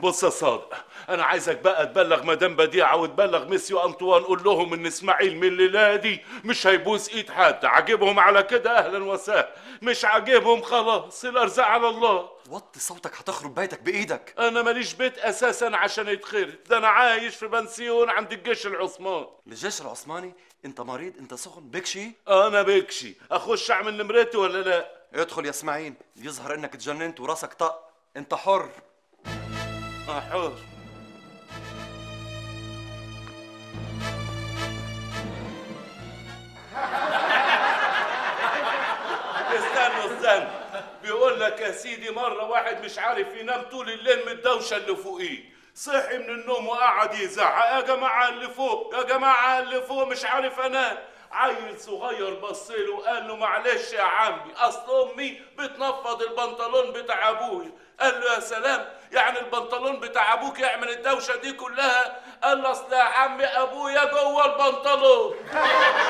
بص يا صادق انا عايزك بقى تبلغ مدام بديعه وتبلغ ميسيو انطوان قول لهم ان اسماعيل من الليله دي مش هيبوس ايد حد عاجبهم على كده اهلا وسهلا مش عاجبهم خلاص الارزاق على الله وطي صوتك هتخرب بيتك بايدك انا ماليش بيت اساسا عشان يتخرب ده انا عايش في بنسيون عند الجيش العثماني الجيش العثماني انت مريض انت سخن بك شي انا بكشي اخش اعمل نمرتي ولا لا ادخل يا اسماعيل يظهر انك تجننت وراسك طق انت حر آه، حر استنوا استنوا بيقول لك يا سيدي مرة واحد مش عارف ينام طول الليل من الدوشة اللي فوقيه صحي من النوم وقعد يزعق يا جماعة اللي فوق يا جماعة اللي فوق مش عارف انام عيل صغير بصله وقال له معلش يا عمي اصل امي بتنفض البنطلون بتاع ابويا قال له يا سلام يعني البنطلون بتاع ابوك يعمل الدوشه دي كلها قال له اصل يا عمي ابويا جوه البنطلون